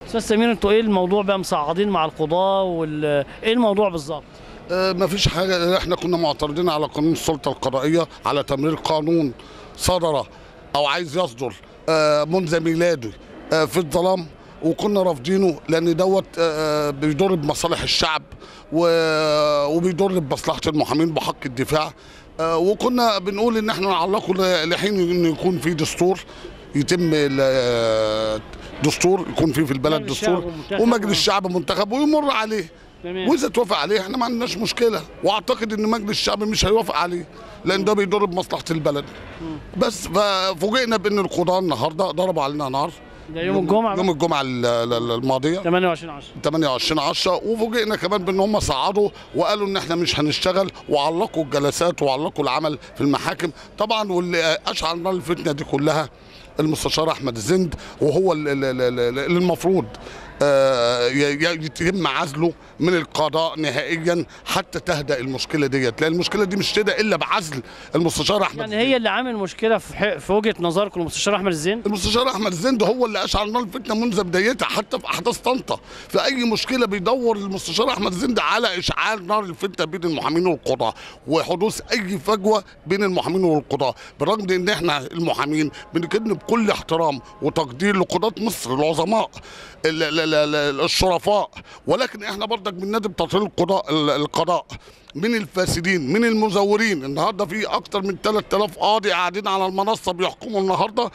استاذ سمير انتوا ايه الموضوع بقى مصعدين مع القضاه وال ايه الموضوع بالظبط آه، ما فيش حاجه احنا كنا معترضين على قانون السلطه القضائيه على تمرير قانون صدر او عايز يصدر آه، منذ ميلاده آه، في الظلام وكنا رافضينه لان دوت آه، بيضر بمصالح الشعب و- وبيضر بمصلحه المحامين بحق الدفاع آه، وكنا بنقول ان احنا نعلقه ل- لحين ان يكون في دستور يتم ال- دستور يكون في في البلد مجلس شعب دستور ومنتخب ومجلس و- شعب منتخب ويمر عليه تمام واذا توافق عليه احنا ما عندناش مشكله واعتقد ان مجلس الشعب مش هيوافق عليه لان ده بيضر بمصلحه البلد بس ففوجئنا بان القضاه النهارده ضربوا علينا نار ده يوم الجمعه يوم بقى. الجمعه ال- ال- الماضيه 28 10 28 10 وفوجئنا كمان بان هم صعدوا وقالوا ان احنا مش هنشتغل وعلقوا الجلسات وعلقوا العمل في المحاكم طبعا واللي اشعل نار الفتنه دي كلها المستشار احمد الزند وهو ال- ال- ال- ال- اللي المفروض آه، ي- ي- يتم عزله من القضاء نهائيا حتى تهدأ المشكله ديت لان المشكله دي مش تهدأ الا بعزل المستشار احمد يعني هي اللي عامل مشكله في ح- في وجهه نظركم المستشار احمد الزين المستشار احمد الزند هو اللي اشعل نار الفتنه منذ بدايتها حتى في احداث طنطا في اي مشكله بيدور المستشار احمد الزند على اشعال نار الفتنه بين المحامين والقضاه وحدوث اي فجوه بين المحامين والقضاه بالرغم من ان احنا المحامين بنكن بكل احترام وتقدير لقضاه مصر العظماء ال- ال- ال- ال- الشرفاء ولكن احنا برضك بننادي بتطهير القضاء ال- القضاء من الفاسدين من المزورين النهارده في اكتر من 3000 قاضي قاعدين على المنصه بيحكموا النهارده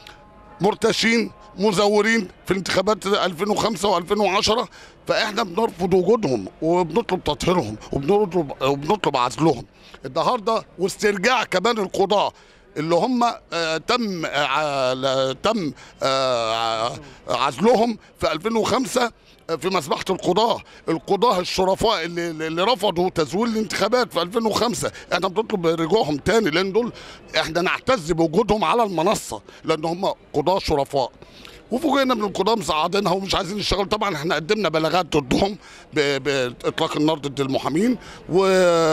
مرتشين مزورين في انتخابات 2005 و2010 فاحنا بنرفض وجودهم وبنطلب تطهيرهم وبنطلب وبنطلب عزلهم النهارده واسترجاع كمان القضاه اللي هم آه تم آه ع- تم آه عزلهم في 2005 في مذبحة القضاة القضاة الشرفاء اللي, اللي رفضوا تزوير الانتخابات في 2005 احنا بنطلب رجوعهم تاني لان دول احنا نعتز بوجودهم على المنصة لان هم قضاة شرفاء وفوجئنا من القضاة مصعدينها ومش عايزين يشتغلوا طبعا احنا قدمنا بلاغات ضدهم ب- باطلاق النار ضد المحامين و...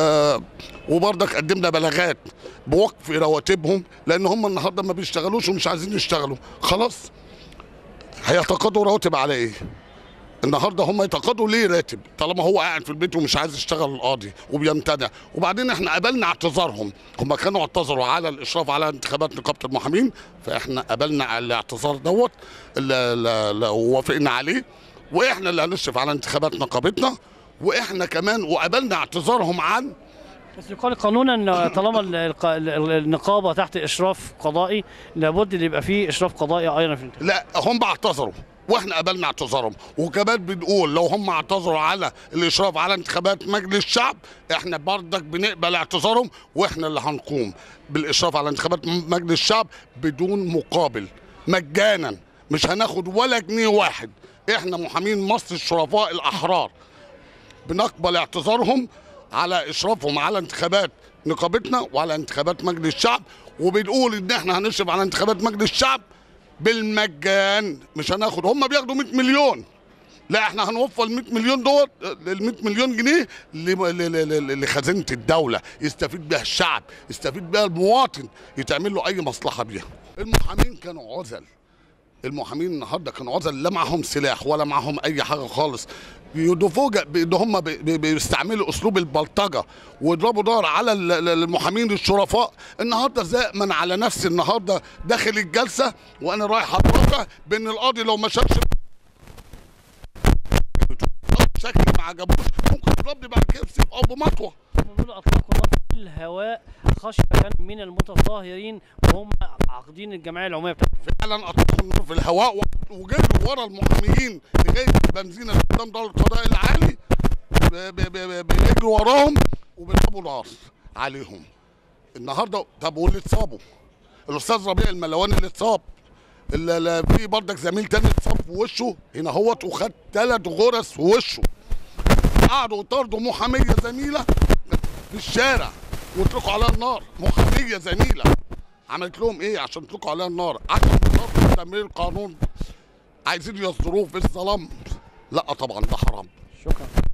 وبرضك قدمنا بلاغات بوقف رواتبهم لان هم النهارده ما بيشتغلوش ومش عايزين يشتغلوا خلاص هيتقاضوا رواتب على ايه؟ النهارده هم يتقاضوا ليه راتب طالما هو قاعد في البيت ومش عايز يشتغل القاضي وبيمتنع وبعدين احنا قبلنا اعتذارهم هم كانوا اعتذروا على الاشراف على انتخابات نقابه المحامين فاحنا قبلنا الاعتذار دوت اللي- اللي اللي وافقنا عليه واحنا اللي هنشرف على انتخابات نقابتنا واحنا كمان وقبلنا اعتذارهم عن بس يقال قانونا إن طالما ال- الق- ال- النقابه تحت اشراف قضائي لابد ان يبقى فيه اشراف قضائي ايضا في الانتخابات لا هم اعتذروا واحنا قبلنا اعتذارهم وكمان بنقول لو هم اعتذروا على الاشراف على انتخابات مجلس الشعب احنا بردك بنقبل اعتذارهم واحنا اللي هنقوم بالاشراف على انتخابات م- مجلس الشعب بدون مقابل مجانا مش هناخد ولا جنيه واحد احنا محامين مصر الشرفاء الاحرار بنقبل اعتذارهم على اشرافهم على انتخابات نقابتنا وعلى انتخابات مجلس الشعب وبنقول ان احنا هنشرف على انتخابات مجلس الشعب بالمجان مش هناخد هم بياخدوا 100 مليون لا احنا هنوفر ال 100 مليون دول ال 100 مليون جنيه ل- ل- ل- ل- لخزينه الدوله يستفيد بها الشعب يستفيد بها المواطن يتعمل له اي مصلحه بيها المحامين كانوا عزل المحامين النهارده كانوا عزل لا معاهم سلاح ولا معاهم اي حاجه خالص يتفوجئ بان هم بي- بي- بيستعملوا اسلوب البلطجه ويضربوا نار على ال- ال- المحامين الشرفاء النهارده زي من على نفسي النهارده داخل الجلسه وانا رايح اترافع بان القاضي لو ما شافش شكلي ما عجبوش ممكن يضربني بعد كده بسيف او بمطوه دول اطلقوا النار في الهواء خشيه من المتظاهرين وهم عاقدين الجمعيه العموميه بتاعتهم فعلا اطلقوا النار في الهواء و- وجروا ورا المحاميين لغايه البنزينه اللي قدام دار القضاء العالي ب- ب- ب- بيجروا وراهم وبيضربوا نار عليهم النهارده طب واللي اتصابوا الاستاذ ربيع الملواني اللي اتصاب ال- ال- في بردك زميل تاني اتصاب في وشه هنا هوت وخد ثلاث غرز في وشه قعدوا يطاردوا محاميه زميله في الشارع ويطلقوا عليها النار محاميه زميله عملت لهم ايه عشان يطلقوا عليها النار عشان بطرف تمرير القانون عايزين يصدروه في الظلام لا طبعا ده حرام شكرا